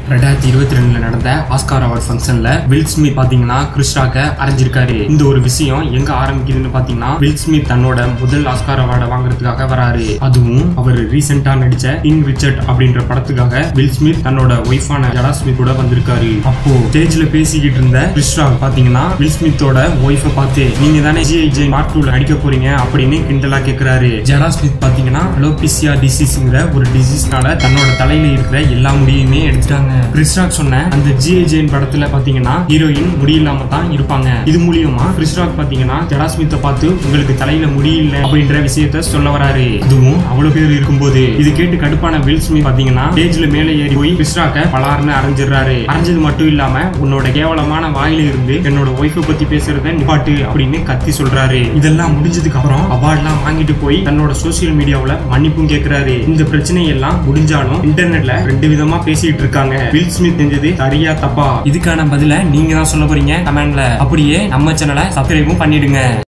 ரெண்டாயிரத்தி இருபத்தி ரெண்டுல நடந்த ஆஸ்கார் அவார்ட் ஃபங்க்ஷன்ல வில் ஸ்மித் பாத்தீங்கன்னா கிறிஸ் ராக்க அரைஞ்சிருக்காரு இந்த ஒரு விஷயம் எங்க ஆரம்பிக்குதுன்னு பாத்தீங்கன்னா வில் ஸ்மித் தன்னோட முதல் ஆஸ்கார் அவார்டை வாங்குறதுக்காக வராரு அதுவும் அவர் ரீசெண்டா நடிச்ச இன் ரிச்சர்ட் அப்படின்ற படத்துக்காக வில் ஸ்மித் தன்னோட ஒய்ஃபான ஜடா ஸ்மித் கூட வந்திருக்காரு அப்போ ஸ்டேஜ்ல பேசிக்கிட்டு இருந்த கிறிஸ் ராக் பாத்தீங்கன்னா வில் ஸ்மித்தோட ஒய்ஃபை பார்த்து நீங்க தானே ஜிஐ ஜே பார்ட் டூல நடிக்க போறீங்க அப்படின்னு கிண்டலா கேக்குறாரு ஜடா ஸ்மித் பாத்தீங்கன்னா லோபிசியா டிசீஸ்ங்கிற ஒரு டிசீஸ்னால தன்னோட தலையில இருக்கிற எல்லா முடியுமே எடுத்துட்டாங்க கிறிஸ்டாக் சொன்ன அந்த ஜிஐ ஜெயின் படத்துல பாத்தீங்கன்னா ஹீரோயின் முடி இல்லாம தான் இருப்பாங்க இது மூலியமா கிறிஸ்டாக் பாத்தீங்கன்னா ஜடா ஸ்மித்தை பார்த்து உங்களுக்கு தலையில முடி இல்ல அப்படின்ற விஷயத்த சொல்ல வராரு இதுவும் அவ்வளவு பேர் இருக்கும்போது இது கேட்டு கடுப்பான வில் ஸ்மித் பாத்தீங்கன்னா ஸ்டேஜ்ல மேலே ஏறி போய் கிறிஸ்டாக்க பலார்னு அரைஞ்சிடுறாரு அரைஞ்சது மட்டும் இல்லாம உன்னோட கேவலமான வாயில இருந்து என்னோட ஒய்ஃபை பத்தி பேசுறத நிப்பாட்டு அப்படின்னு கத்தி சொல்றாரு இதெல்லாம் முடிஞ்சதுக்கு அப்புறம் அவார்ட்லாம் வாங்கிட்டு போய் தன்னோட சோசியல் மீடியாவுல மன்னிப்பும் கேக்குறாரு இந்த பிரச்சனை எல்லாம் முடிஞ்சாலும் இன்டர்நெட்ல ரெண்டு விதமா பேசிட்டு இருக்காங்க வில் ஸ்மித் செஞ்சது சரியா தப்பா இதுக்கான பதில நீங்க தான் சொல்ல போறீங்க கமெண்ட்ல அப்படியே நம்ம சேனலை சப்ஸ்கிரைபும் பண்ணிடுங்க